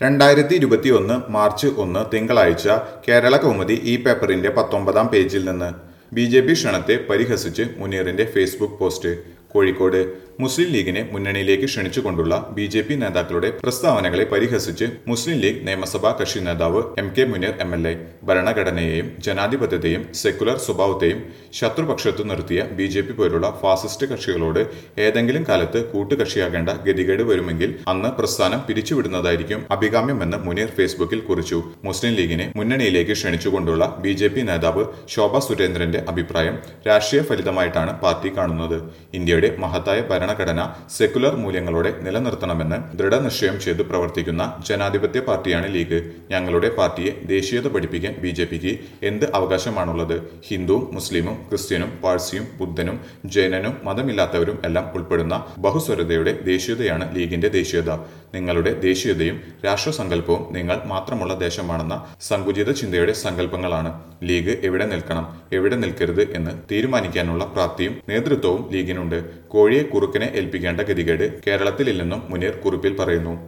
രണ്ടായിരത്തി ഇരുപത്തിയൊന്ന് മാർച്ച് ഒന്ന് തിങ്കളാഴ്ച കേരള കൗമുദി ഈ പേപ്പറിന്റെ പത്തൊമ്പതാം പേജിൽ നിന്ന് ബി ജെ പി ക്ഷണത്തെ പരിഹസിച്ച് മുനീറിന്റെ ഫേസ്ബുക്ക് പോസ്റ്റ് കോഴിക്കോട് മുസ്ലിം ലീഗിനെ മുന്നണിയിലേക്ക് ക്ഷണിച്ചുകൊണ്ടുള്ള ബി ജെ പി നേതാക്കളുടെ പ്രസ്താവനകളെ പരിഹസിച്ച് മുസ്ലിം ലീഗ് നിയമസഭാ കക്ഷി നേതാവ് M K Muneer M L A ഭരണഘടനയെയും ജനാധിപത്യത്തെയും സെക്കുലർ സ്വഭാവത്തെയും ശത്രുപക്ഷത്തു നിർത്തിയ ബി ജെ പി പോലുള്ള ഫാസിസ്റ്റ് കക്ഷികളോട് ഏതെങ്കിലും കാലത്ത് കൂട്ടുകക്ഷിയാകേണ്ട ഗതികേട് വരുമെങ്കിൽ അന്ന് പ്രസ്ഥാനം പിരിച്ചുവിടുന്നതായിരിക്കും അഭികാമ്യമെന്ന് മുനീർ ഫേസ്ബുക്കിൽ കുറിച്ചു മുസ്ലിം ലീഗിനെ മുന്നണിയിലേക്ക് ക്ഷണിച്ചുകൊണ്ടുള്ള ബി ജെ പി നേതാവ് ശോഭ സുരേന്ദ്രന്റെ അഭിപ്രായം രാഷ്ട്രീയ ഫലിതമായിട്ടാണ് പാർട്ടി കാണുന്നത് ഇന്ത്യയുടെ മഹത്തായ ഭരണഘടന സെക്കുലർ മൂല്യങ്ങളോടെ നിലനിർത്തണമെന്ന് ദൃഢനിശ്ചയം ചെയ്ത് പ്രവർത്തിക്കുന്ന ജനാധിപത്യ പാർട്ടിയാണ് ലീഗ് ഞങ്ങളുടെ പാർട്ടിയെ ദേശീയത പഠിപ്പിക്കാൻ ബി ജെ പിക്ക് എന്ത് അവകാശമാണുള്ളത് ഹിന്ദുവും മുസ്ലിമും ക്രിസ്ത്യനും പാഴ്സിയും ബുദ്ധനും ജൈനനും മതമില്ലാത്തവരും എല്ലാം ഉൾപ്പെടുന്ന ബഹുസ്വരതയുടെ ദേശീയതയാണ് ലീഗിന്റെ ദേശീയത നിങ്ങളുടെ ദേശീയതയും രാഷ്ട്രസങ്കല്പവും നിങ്ങൾ മാത്രമുള്ള ദേശമാണെന്ന സങ്കുചിത ചിന്തയുടെ സങ്കല്പങ്ങളാണ് ലീഗ് എവിടെ നിൽക്കണം എവിടെ നിൽക്കരുത് എന്ന് തീരുമാനിക്കാനുള്ള പ്രാപ്തിയും നേതൃത്വവും ലീഗിനുണ്ട് കോഴിയെ കുറുക്കനെ ഏൽപ്പിക്കേണ്ട ഗതികേട് കേരളത്തിലില്ലെന്നും മുനീർ കുറിപ്പിൽ പറയുന്നു